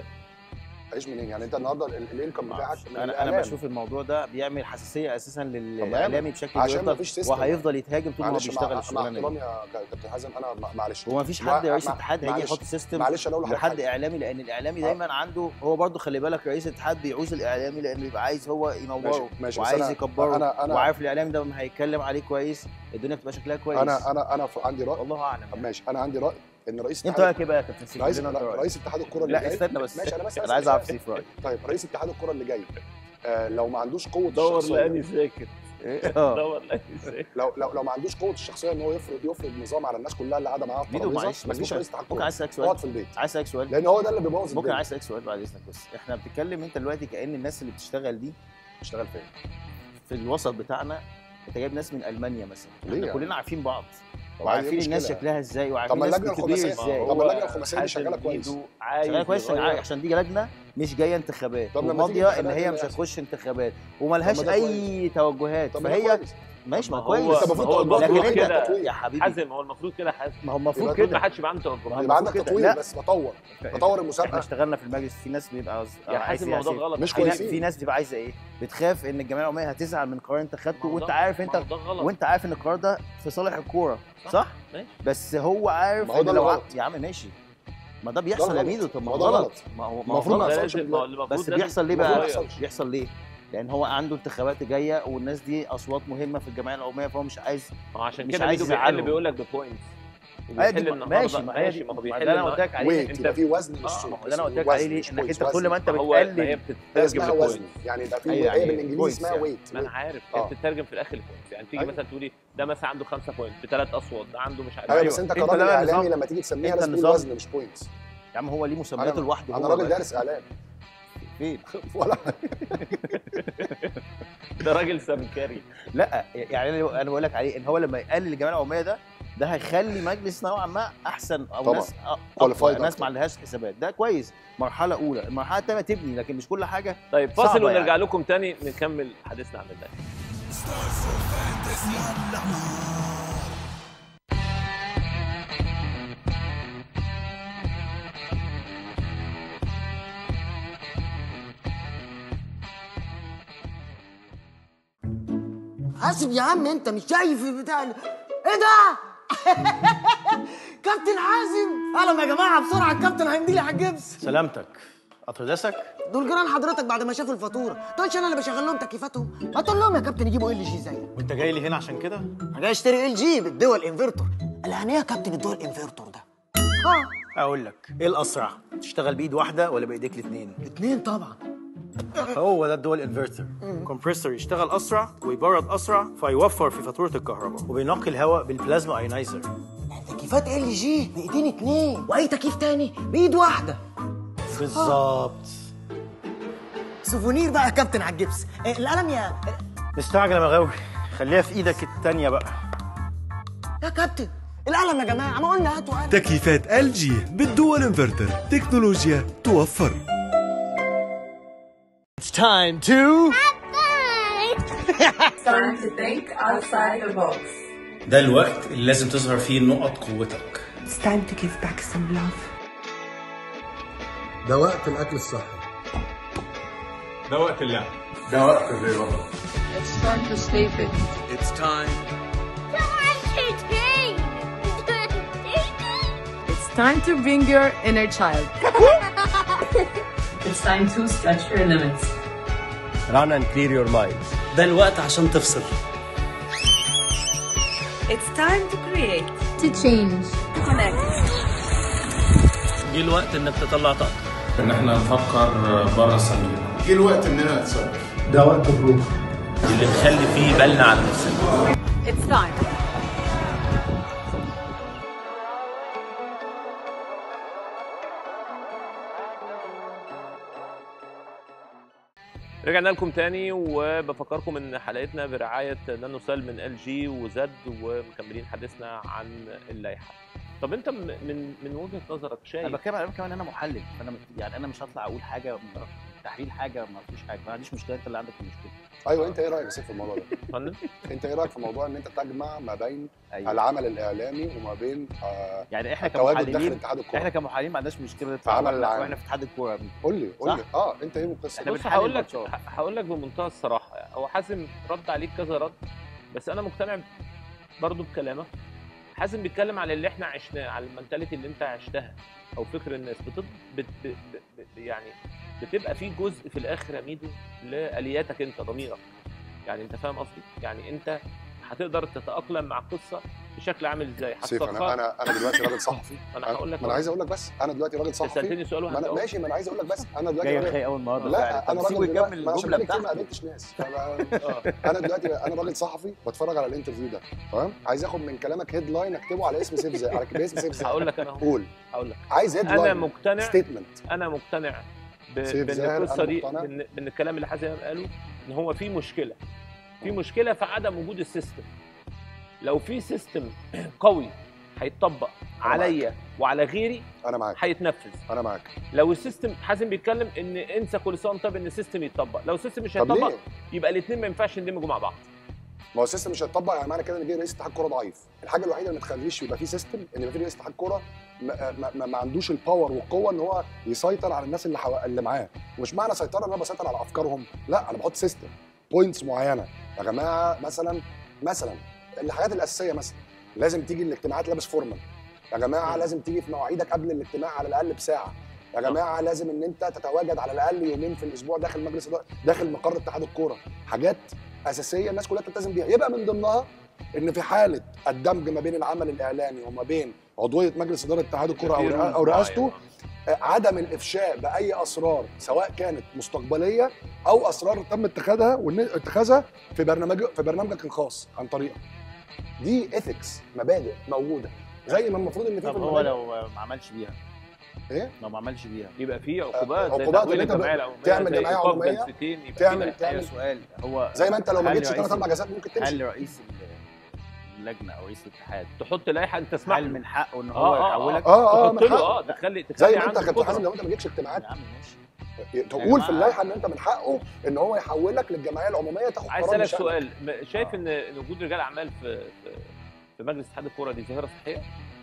عيش منين يعني انت النهارده ال- الانكم بتاعك من انا انا الإعلام. بشوف الموضوع ده بيعمل حساسيه اساسا طب ما للاعلامي يعمل. بشكل عشان يفضل مفيش سيستم. وهيفضل يتهاجم طول ما هو معلش بيشتغل مع, مع الشغلانه احترامي دي يا كابتن حازم انا مع- معلش هو مفيش مع- حد رئيس مع- اتحاد هيجي معلش. يحط سيستم معلش انا اقول لحضرتك لحد حاجة. اعلامي لان الاعلامي آه. دايما عنده هو برضه خلي بالك رئيس الاتحاد بيعوز الاعلامي لانه بيبقى عايز هو ماشي ينوره ماشي بس وعايز أنا- يكبره انا انا وعارف الاعلامي ده لما هيتكلم عليه كويس الدنيا بتبقى شكلها كويس انا انا انا ف- عندي راي والله اعلم طب يعني. ماشي انا عندي راي ان رئيس انت اتحاد رايك ايه بقى يا كابتن سيف رئيس قول لنا لا، أنت رأيك. رئيس اتحاد الكره اللي لا جاي استنى بس ماشي انا بس انا عايز اعرف سيف رايك طيب رئيس اتحاد الكره اللي جاي آه لو ما عندوش قوه دور الشخصيه لاني ساكت اه دور لاني ساكت لو لو لو ما عندوش قوه الشخصيه ان هو يفرض يفرض نظام على الناس كلها اللي قاعده معاه على ميدو الترابيزه معلش ما بس تجيش ممكن رئيس اتحاد ممكن الكره عايز اسالك اقعد سؤال في البيت عايز اسالك سؤال لان هو ده اللي بيبوظ ممكن الدنيا عايز اسالك سؤال بعد اذنك بس احنا بنتكلم انت دلوقتي كان الناس اللي بتشتغل دي اشتغل فين في الوسط بتاعنا انت جايب ناس من المانيا مثلا ليه احنا يعني؟ كلنا عارفين بعض طب عادي، إيه وعارفين الناس المشكلة؟ شكلها ازاي طب وعارفين ما الناس اللجنه بتدير الخماسيه ازاي طب اللجنه الخماسيه دي شغاله كويس عايز شغاله كويس عشان يغير. عشان دي لجنه مش جايه انتخابات طب لما تيجي وماضيه ان انتخابات هي إيه مش اللي هتخش انتخابات وملهاش طب ما ده اي توجهات طب ما ده فهي كويس. ماشي ما ما هو- كويس طب المفروض هو تطور لكن المفروض انت كده يا حبيبي حازم هو المفروض كده حازم ما هو المفروض يبقى كده ما حدش يبقى عنده توجهات ما هو يبقى عندك المفروض كده. تطوير لا. بس بطور بطور احنا المسابقه اشتغلنا في المجلس في ناس بيبقى يا حازم ما هو ده غلط مش في ناس- كويسين. في ناس بتبقى عايزه ايه؟ بتخاف ان الجمعيه العموميه هتزعل من قرار انت خدته ما هو وانت ده- عارف ما انت هو ده غلط وانت عارف ان القرار ده في صالح الكوره صح. صح؟ ماشي. بس هو عارف ما هو ده ان لو الغلط. ع- يا عم ماشي ما ده بيحصل يا غلط. ميدو طب ما ما هو هو ده غلط غلط. ما هو ما هو المفروض ما غلط يحصلش لازم- ما هو المفروض بس لازم بيحصل ليه المفروض ما بقى؟ يحصلش. بيحصل ليه؟ لان هو عنده انتخابات جايه والناس دي اصوات مهمه في الجمعيه العموميه فهو مش عايز ما هو عشان مش كده عايز ميدو بيحل يزعلهم. بيقول لك ببوينتس أيوة دي- وبيحل النهارده ماشي ما هي دي ما هو ما بيحل ده انا قلت النهارده لك عليه ويت انت- يبقى في وزن آه، للصوت ما هو ده انا قلت لك وزن، عليه ليه؟ مش انك بوينتس، انت كل وزن. ما انت ما هو ما هي بتقلل هي بتترجم اسمها وزن ببوينتس يعني يبقى في أيوة، هي يعني بالانجليزي points اسمها يعني. ويت ما انا عارف آه. هي بتترجم في الاخر بوينتس يعني تيجي أيوة. مثلا تقولي ده مثلا عنده خمسه بوينت بثلاث اصوات ده عنده مش عارف ايوه إيه. بس انت انت كراجل بقى اعلامي نظام- لما تيجي تسميها انت لازم تقول نظام- وزن مش بوينتس يا عم هو ليه مسمياته لوحده انا هو راجل بقى. دارس اعلام فين؟ ولا ده راجل سمكري لا يعني انا انا بقول لك عليه ان هو لما يقلل الجمعيه العموميه ده ده هيخلي مجلس نوعا ما احسن او طبعا. ناس أ- Qualified اقوى ناس أكتر. ما عندهاش حسابات ده كويس مرحله اولى المرحله الثانيه تبني لكن مش كل حاجه طيب فاصل صعبة ونرجع يعني. لكم تاني نكمل حديثنا عن اللايف حاسب يا عم انت مش شايف البتاع ال- ايه ده؟ كابتن حازم اهلا يا جماعه بسرعه الكابتن هيمضي لي على الجبس سلامتك اتردسك دول جيران حضرتك بعد ما شافوا الفاتوره تقولش انا اللي بشغل لهم تكييفاتهم ما تقول لهم يا كابتن يجيبوا ال جي زيك وانت جاي لي هنا عشان كده انا جاي اشتري ال جي بالدول انفرتور قال يعني ايه يا كابتن الدول انفرتور ده؟ اه اقول لك ايه الاسرع تشتغل بايد واحده ولا بايديك الاثنين اتنين طبعا هو ده الدول انفرتر كومبريسور يشتغل اسرع ويبرد اسرع فيوفر في فاتوره الكهرباء وبينقي الهواء بالبلازما ايونايزر تكييفات ال جي بايدين اتنين واي تكييف تاني بايد واحده بالظبط سوفونير بقى يا كابتن على الجبس إيه، القلم يا مستعجل يا مغاوي خليها في ايدك التانية بقى يا كابتن القلم يا جماعه ما قلنا هاتوا قلم تكييفات ال جي بالدول انفرتر تكنولوجيا توفر It's time to Time to think outside the box. ده الوقت اللي لازم تظهر فيه نقط قوتك It's time to give back some love. ده وقت الاكل الصحي ده وقت اللعب It's time to stay fit. It's time to bring your inner child. it's time to stretch your limits. run and clear your mind ده الوقت عشان تفصل It's time to create. to change. To connect. جه الوقت انك تطلع طاقتك ان احنا نفكر بره الصندوق جه الوقت اننا نتصرف اللي نخلي فيه بالنا على نفسنا It's time. رجعنا لكم تاني وبفكركم ان حلقتنا برعايه نانو سيل من ال جي وزد ومكملين حديثنا عن اللائحه. طب انت م- من من وجهه نظرك انا شايف بتكلم على كمان انا محلل فانا مت- يعني انا مش هطلع اقول حاجه تحليل حاجه ما فيش حاجه ما عنديش مشكله انت اللي عندك المشكله ايوه انت ايه رايك يا سيف في الموضوع ده؟ فندم انت ايه رايك في موضوع ان انت تجمع ما بين أيوة. العمل الاعلامي وما بين آه يعني احنا التواجد داخل كمحللين اتحاد الكوره احنا كمحللين ما عندناش مشكله في نطلع عمل واحنا العام. واحنا في اتحاد الكوره يا ابني. قول لي قول لي صح؟ اه انت ايه القصه؟ احنا بص بنحلل هقول لك ماتشات. ه- هقول لك بمنتهى الصراحه يعني هو حازم رد عليك كذا رد بس انا مقتنع برضو بكلامك حازم بيتكلم على اللي احنا عشناه على المنتاليتي اللي انت عشتها او فكر الناس بتط... بت... ب... ب... ب... يعني بتبقى في جزء في الاخر يا ميدو لالياتك انت ضميرك يعني انت فاهم قصدي يعني انت هتقدر تتاقلم مع القصه بشكل عامل ازاي سيف انا هتفكر انا انا دلوقتي راجل صحفي انا هقول لك ما انا عايز اقول لك بس انا دلوقتي راجل انت صحفي سالتني سؤال ما واحد انا أهو. ماشي ما انا عايز اقول لك بس انا دلوقتي جاي راجل- خي اول النهارده لا انا طب سيبه راجل دلوقتي يكمل ما عشان الجمله بقالي كتير ما بتاعته قابلتش ناس فبقى- انا دلوقتي انا راجل صحفي بتفرج على الانترفيو ده تمام عايز اخد من كلامك هيدلاين اكتبه على اسم سيف زي على باسم سيف زي هقول لك انا اهو قول هقول لك عايز انا هيدلاين مقتنع ستيتمنت انا مقتنع ب- سيف بان زاهر، القصه أنا دي مقتنع. بان بان الكلام اللي حازم قاله ان هو في مشكله في مشكله في عدم وجود السيستم لو في سيستم قوي هيتطبق عليا وعلى غيري انا معاك هيتنفذ انا معاك لو السيستم حازم بيتكلم ان انسى كل سنه وانت طيب ان السيستم يتطبق لو السيستم مش طب هيتطبق ليه؟ يبقى الاثنين ما ينفعش يندمجوا مع بعض ما هو السيستم مش هيتطبق يعني معنى كده ان جه رئيس اتحاد كوره ضعيف الحاجه الوحيده اللي ما تخليش يبقى في سيستم ان يبقى في رئيس اتحاد كوره ما, ما, ما, ما عندوش الباور والقوه ان هو يسيطر على الناس اللي حو... اللي معاه ومش معنى سيطره ان انا بسيطر على افكارهم لا انا بحط سيستم بوينتس معينه يا جماعه مثلا مثلا الحاجات الاساسيه مثلا لازم تيجي الاجتماعات لابس فورمال يا جماعه لازم تيجي في مواعيدك قبل الاجتماع على الاقل بساعه يا جماعه لازم ان انت تتواجد على الاقل يومين في الاسبوع داخل مجلس إدارة- داخل مقر اتحاد الكوره حاجات اساسيه الناس كلها تلتزم بيها يبقى من ضمنها ان في حاله الدمج ما بين العمل الاعلامي وما بين عضويه مجلس اداره اتحاد الكوره او رئا- او رئاسته آه، عدم الافشاء باي اسرار سواء كانت مستقبليه او اسرار تم اتخاذها والن- اتخاذها في برنامج في برنامجك الخاص عن طريقك دي ايثكس مبادئ موجوده زي ما المفروض ان في طب في هو المبادئ لو ما عملش بيها ايه لو ما عملش بيها يبقى في عقوبات زي عقوبات تحويل ان انت الجمعيه ب- العموميه تعمل زي جمعيه إيقاف عموميه جلستين يبقى تعمل في ايوه تعمل سؤال هو زي ما انت لو ما هل جيتش رئيس ثلاث اربع جلسات ممكن تمشي هل رئيس ال- اللجنه او رئيس الاتحاد تحط لائحه انت تسمح هل له من حقه ان اه هو اه يحولك اه اه تحط من له حقه اه تخلي زي تخلي ما انت عنده كابتن حازم قدرة. لو انت ما جيتش اجتماعات يا عم ماشي تقول في جماعة. اللائحه ان انت من حقه ان هو يحولك للجمعيه العموميه تاخد عايز قرار اسالك بشأنك. سؤال م- شايف آه. ان إن وجود رجال اعمال في في في مجلس اتحاد الكوره دي ظاهره صحيه؟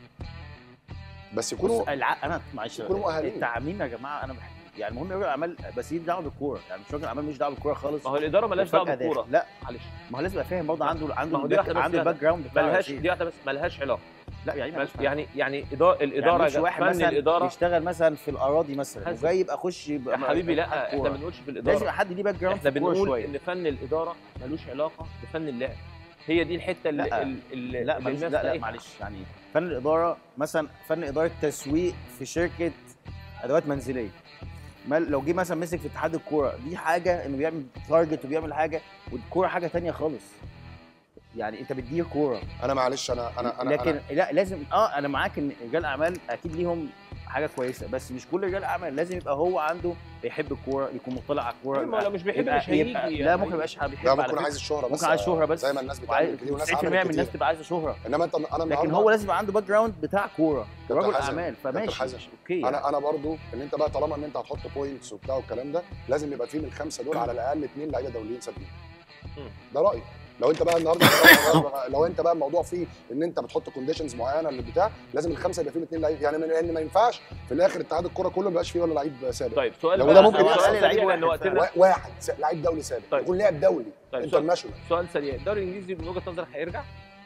بس يكونوا بص الع... انا معلش يكونوا مؤهلين. التعميم يا جماعه انا بحب يعني المهم راجل اعمال بس ليه دعوه بالكوره يعني مش راجل اعمال مش دعوه بالكوره خالص ما هو الاداره مالهاش دعوه وفجأة بالكوره داخل. لا معلش ما هو لازم يبقى فاهم برضه عنده عنده ما هو دي الباك- واحدة بس عنده يعني. الباك جراوند بتاعه ملهاش يا سيدي. دي واحده بس ملهاش علاقه لا يعني مال- مالهاش يعني يعني إدارة الاداره يعني مش يا واحد فن مثلا الاداره يشتغل مثلا في الاراضي مثلا حازم. وجاي يبقى يخش يبقى يا حبيبي لا اتحاد احنا كورة. ما بنقولش في لازم الاداره يبقى حد ليه باك جراوند احنا في الكورة بنقول شويه ان فن الاداره ملوش علاقه بفن اللعب هي دي الحته اللي لا. اللي, اللي لا اللي معلش الناس لا لا تلاقيها. معلش يعني فن الاداره مثلا فن اداره تسويق في شركه ادوات منزليه ما لو جه مثلا مسك في اتحاد الكوره دي حاجه انه بيعمل تارجت وبيعمل حاجه والكوره حاجه تانية خالص يعني انت بتدير كوره انا معلش انا انا انا لكن أنا لا لازم اه انا معاك ان رجال اعمال اكيد ليهم حاجه كويسه بس مش كل رجال اعمال لازم يبقى هو عنده بيحب الكوره يكون مطلع على الكوره ما لو مش بيحب يبقى- مش هيجي يبقى- يعني. لا ممكن ما يبقاش بيحب لا على ممكن فكرة. عايز الشهره بس ممكن عايز شهره بس زي ما الناس وعايز- بتعمل كتير وناس 90% من عملت الناس كتير تبقى عايزه شهره انما انت انا لكن النهاردة- هو لازم يبقى عنده باك جراوند بتاع كوره كابتن رجل حازم، اعمال كابتن فماشي حازم. مش اوكي يعني. انا انا برضو ان انت بقى طالما ان انت هتحط بوينتس وبتاع والكلام ده لازم يبقى فيه من الخمسه دول على الاقل اثنين لعيبه دوليين ثابتين مم. ده رايي لو انت بقى النهارده لو انت بقى الموضوع فيه ان انت بتحط كونديشنز معينه للبتاع لازم الخمسه يبقى فيهم اثنين لعيب يعني من ان ما ينفعش في الاخر اتحاد الكوره كله ما يبقاش فيه ولا لعيب سابق طيب سؤال لو بقى ده ممكن سؤال يحصل سريع لعيب لان واحد وقتنا وا- واحد س- لعيب دولي سابق طيب. يكون لاعب دولي طيب سؤال, انترناشونال سؤال سريع الدوري الانجليزي من وجهه نظرك هيرجع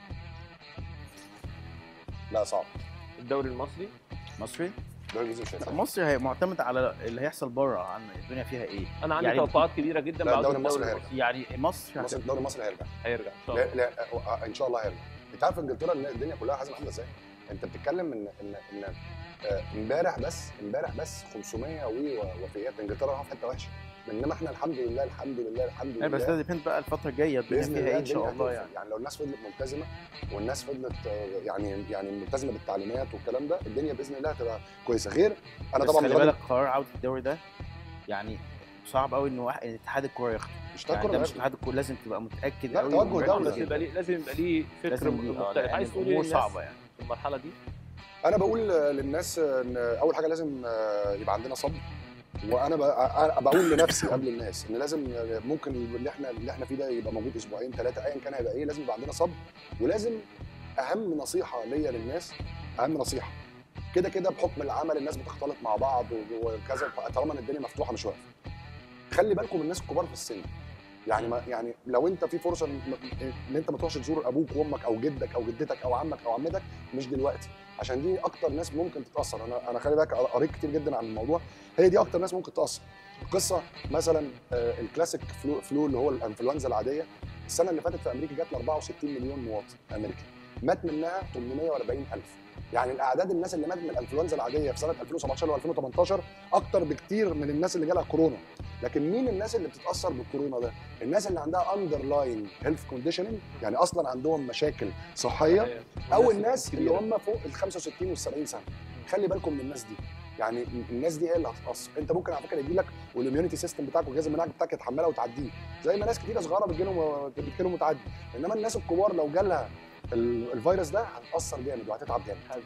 لا صعب الدوري المصري مصري الدوري الانجليزي مش لا هينفع. مصر هي معتمد على اللي هيحصل بره عن الدنيا فيها ايه انا عندي يعني- توقعات كبيره جدا لا، بعودة الدوري المصري هيرجع. يعني مصر مصر الدوري المصري هيرجع هيرجع ان شاء لا الله لا آه، ان شاء الله هيرجع انت عارف انجلترا إن الدنيا كلها حازم عامله ازاي انت بتتكلم ان ان ان آه، امبارح بس امبارح بس 500 وي وفيات انجلترا رايحه في حته وحشه انما احنا الحمد لله الحمد لله الحمد لله يعني بس ده ديبند بقى الفتره الجايه الدنيا باذن فيها الله ايه ان شاء الدنيا الله هتقفل. يعني يعني لو الناس فضلت ملتزمه والناس فضلت آه، يعني يعني ملتزمه بالتعليمات والكلام ده الدنيا باذن الله هتبقى كويسه غير انا بس طبعا خلي راجل- بالك قرار عوده الدوري ده يعني صعب قوي ان واحد إن اتحاد الكوره ياخده مش يعني تذكر ده مش اتحاد الكوره لازم تبقى متاكد لا، قوي توجه ومركز دولي. بس جدا. يبقى ليه لازم يبقى ليه فكر لازم دي- آه، مختلف لأن عايز تقول ايه الأمور للناس صعبه يعني في المرحله دي انا بقول آه، للناس آه، ان اول حاجه لازم آه، يبقى عندنا صبر وانا ب- أنا بقول لنفسي قبل الناس ان لازم ممكن اللي احنا اللي احنا فيه ده يبقى موجود اسبوعين ثلاثه ايا كان هيبقى ايه لازم يبقى عندنا صبر ولازم اهم نصيحه ليا للناس اهم نصيحه كده كده بحكم العمل الناس بتختلط مع بعض وكذا طالما ان الدنيا مفتوحه مش واقفه خلي بالكم من الناس الكبار في السن يعني ما يعني لو انت في فرصه ان إن انت ما تروحش تزور ابوك وامك او جدك او جدتك او عمك او عمتك مش دلوقتي عشان دي اكتر ناس ممكن تتاثر انا انا خلي بالك قريت كتير جدا عن الموضوع هي دي اكتر ناس ممكن تاثر قصه مثلا آه، الكلاسيك فلو, فلو اللي هو الانفلونزا العاديه السنه اللي فاتت في امريكا جات ل 64 مليون مواطن امريكي مات منها 840 الف يعني الاعداد الناس اللي ماتت من الانفلونزا العاديه في سنه 2017 و2018 اكتر بكتير من الناس اللي جالها كورونا لكن مين الناس اللي بتتاثر بالكورونا ده الناس اللي عندها اندرلاين هيلث كونديشننج يعني اصلا عندهم مشاكل صحيه او الناس اللي هم فوق ال 65 وال 70 سنه خلي بالكم من الناس دي يعني الناس دي هي اللي هتتاثر انت ممكن على فكره يجي لك والاميونيتي سيستم بتاعك والجهاز المناعي بتاعك يتحملها وتعديه زي ما ناس كتيره صغيره بتجيلهم بتجيلهم وتعدي انما الناس الكبار لو جالها ال- الفيروس ده هتتاثر جامد وهتتعب جامد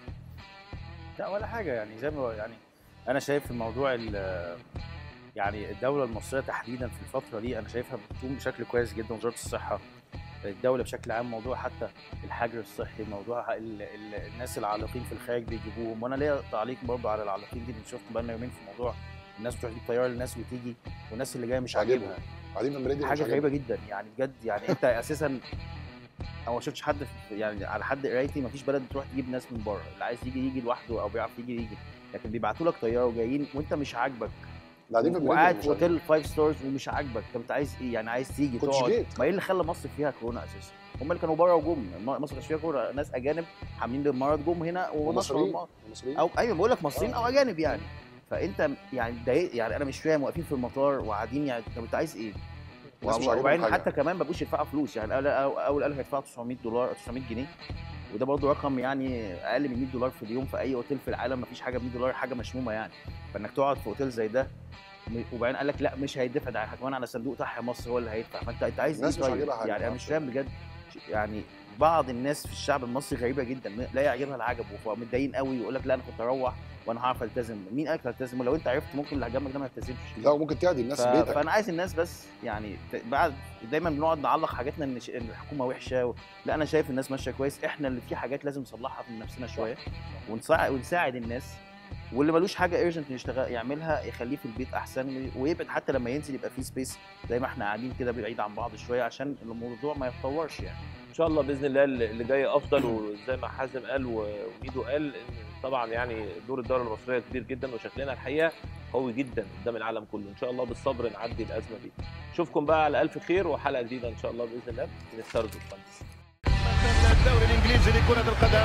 لا ولا حاجه يعني زي ما يعني انا شايف الموضوع ال- يعني الدوله المصريه تحديدا في الفتره دي انا شايفها بتقوم بشكل كويس جدا وزاره الصحه الدوله بشكل عام موضوع حتى الحجر الصحي موضوع ال ال الناس العالقين في الخارج بيجيبوهم وانا ليا تعليق برضه على العالقين دي اللي شفت بقالنا يومين في موضوع الناس بتروح تجيب طياره للناس وتيجي والناس اللي جايه مش عاجبها. عاجبها قاعدين في مريدي حاجه غريبه جدا يعني بجد يعني انت اساسا او ما شفتش حد في يعني على حد قرايتي ما فيش بلد بتروح تجيب ناس من بره اللي عايز يجي يجي لوحده او بيعرف يجي يجي لكن بيبعتوا لك طياره وجايين وانت مش عاجبك قاعدين في المريدي وقاعد ومش في اوتيل فايف ستارز ومش عاجبك طب انت عايز ايه يعني عايز تيجي كنتش تقعد جيت. ما ايه اللي خلى مصر فيها كورونا اساسا هم اللي كانوا بره وجم م- مصر كانش فيها كورونا ناس اجانب حاملين المرض جم هنا ونشروا ومصريين المرض ومصريين او ايوه بقول لك مصريين آه. او اجانب يعني فانت يعني ضايق يعني انا مش فاهم واقفين في المطار وقاعدين يعني طب انت عايز ايه؟ الناس مش وب- عاجبهم وبعدين حاجة. حتى كمان ما بقوش يدفعوا فلوس يعني اول اول قالوا هيدفعوا 900 دولار 900 جنيه وده برضه رقم يعني اقل من 100 دولار في اليوم في اي اوتيل في العالم ما فيش حاجه ب 100 دولار حاجه مشمومه يعني فانك تقعد في اوتيل زي ده م- وبعدين قال لك لا مش هيدفع ده كمان على صندوق تحيا مصر هو اللي هيدفع فانت انت عايز الناس ايه مش طيب؟ عاجبها حاجة. يعني انا مش فاهم بجد يعني بعض الناس في الشعب المصري غريبه جدا لا يعجبها العجب ومتضايقين قوي ويقول لك لا انا كنت اروح وانا هعرف التزم مين قالك تلتزم ولو انت عرفت ممكن اللي هجمك ده ما يلتزمش لا وممكن تعدي الناس ف... في بيتك فانا عايز الناس بس يعني ت- بعد دايما بنقعد نعلق حاجاتنا ان ش- إن الحكومه وحشه و... لا انا شايف الناس ماشيه كويس احنا اللي في حاجات لازم نصلحها من نفسنا شويه ونساعد ونساعد الناس واللي ملوش حاجه ايرجنت يشتغل يعملها يخليه في البيت احسن ويبعد حتى لما ينزل يبقى في سبيس زي ما احنا قاعدين كده بعيد عن بعض شويه عشان الموضوع ما يتطورش يعني ان شاء الله باذن الله اللي جاي افضل وزي ما حازم قال و- وميدو قال ان طبعا يعني دور الدوله المصريه كبير جدا وشكلنا الحقيقه قوي جدا قدام العالم كله ان شاء الله بالصبر نعدي الازمه دي اشوفكم بقى على الف خير وحلقه جديده ان شاء الله باذن الله من ستارز اوف فانتسي الدوري الانجليزي لكرة القدم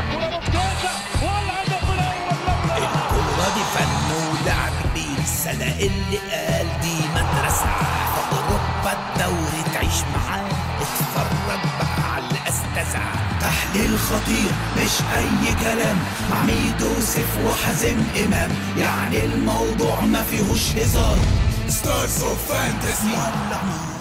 الكورة دي فن ولعب بين السنة اللي قال دي مدرسة في أوروبا الدوري تعيش معاه اتفرج بقى على الأستاذة تحليل خطير مش أي كلام مع ميدو سيف وحازم إمام يعني الموضوع ما فيهوش هزار ستارز اوف فانتسي ولع نار